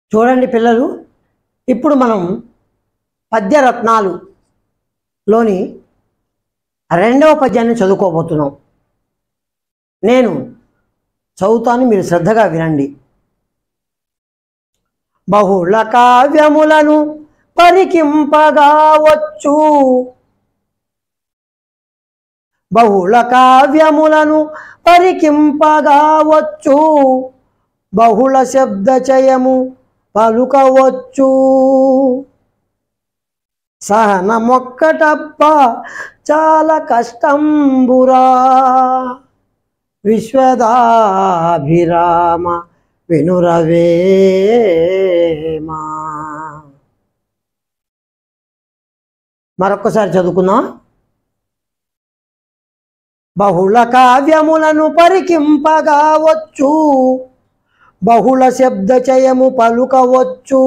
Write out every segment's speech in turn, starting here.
చూడండి పిల్లలు ఇప్పుడు మనం పద్యరత్నాలు లోని రెండవ పద్యాన్ని చదువుకోబోతున్నాం నేను చదువుతాను మీరు శ్రద్ధగా వినండి బహుళ కావ్యములను పరికింపగా వచ్చు బహుళ కావ్యములను పరికింపగా వచ్చు బహుళ శబ్దచయము పలుకవచ్చు సహనమొక్కటప్ప చాలా కష్టంబురా విశ్వదాభిరామ వినురవేమా మరొకసారి చదువుకుందాం బహుళ కావ్యములను పరికింపగా వచ్చు బహుళ శబ్దచయము పలుకవచ్చు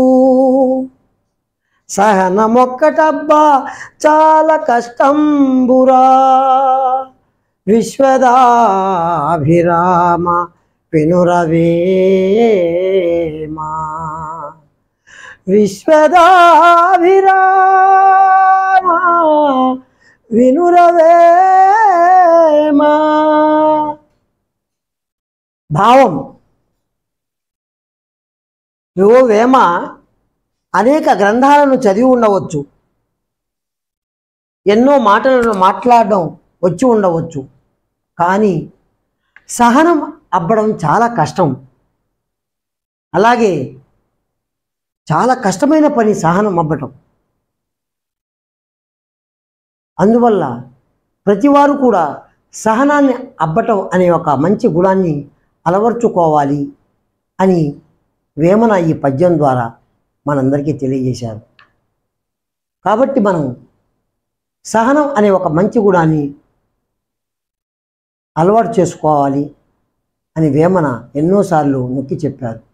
సహనమొక్కటబ్బా చాలా కష్టంబురా విశ్వదాభిరామ వినురవేమా విశ్వదాభిరామ వినురవేమా భావం నువ్వు వేమ అనేక గ్రంథాలను చదివి ఉండవచ్చు ఎన్నో మాటలను మాట్లాడడం వచ్చి ఉండవచ్చు కానీ సహనం అబ్బడం చాలా కష్టం అలాగే చాలా కష్టమైన పని సహనం అబ్బటం అందువల్ల ప్రతివారు కూడా సహనాన్ని అబ్బటం అనే ఒక మంచి గుణాన్ని అలవర్చుకోవాలి అని వేమన ఈ పద్యం ద్వారా మనందరికీ తెలియజేశారు కాబట్టి మనం సహనం అనే ఒక మంచి గుణాన్ని అలవాటు చేసుకోవాలి అని వేమన ఎన్నోసార్లు నొక్కి చెప్పారు